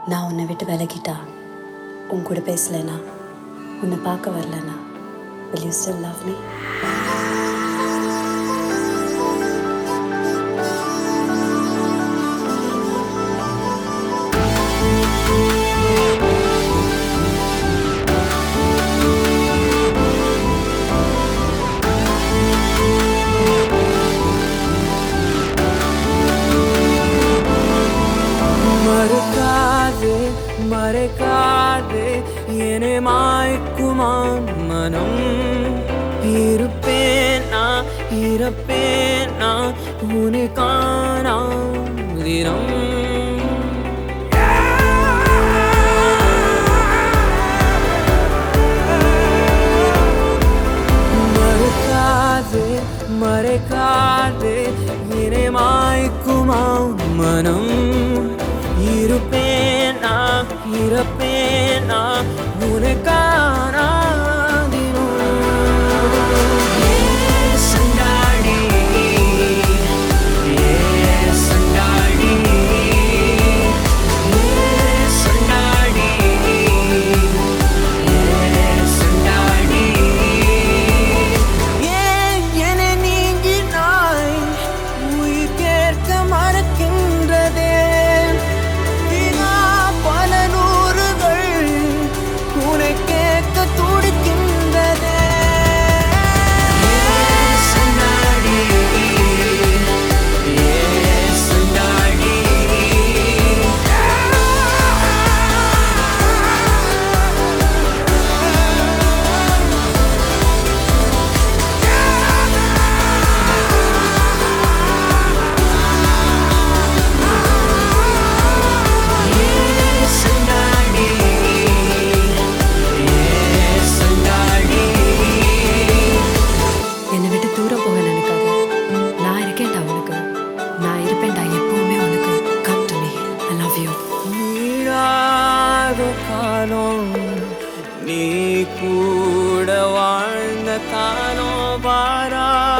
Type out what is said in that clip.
நான் உன்னை விட்டு விலகிட்டா உன் கூட பேசலைனா உன்னை பார்க்க வரலனா will you still love me மறுக்காதே மறைக்காதே என்னை மாய்க்குமா மனம் இருப்பேன் நான் இருப்பேன் நான் உனக்கான தினம் மறுக்காதே மறைக்காதே என்னை மாய்க்குமா மனம் இருப்பேனா இருப்பேனா உனக்கான சண்டாடி ஏ சண்டாடி ஏ சண்டாடி சண்டாடி ஏன் என நீங்கினாய் உயிர் கேட்க மறக்கின்றதே வினா பல நூறுகள் உனை கேட்க துடிக்கின்றதே சண்டாடி ஏ சண்டாடி சண்டாடி ஏ சண்டாடி என்னை விட்டு தூரம் போக நினைக்காத நான் இருக்கேன்டா உனக்கு நான் இருப்பேன்டா எப்பவுமே உனக்கு come to me I love you நீடாத காலம் நீ கூட வாழ்ந்த காலம் வாரா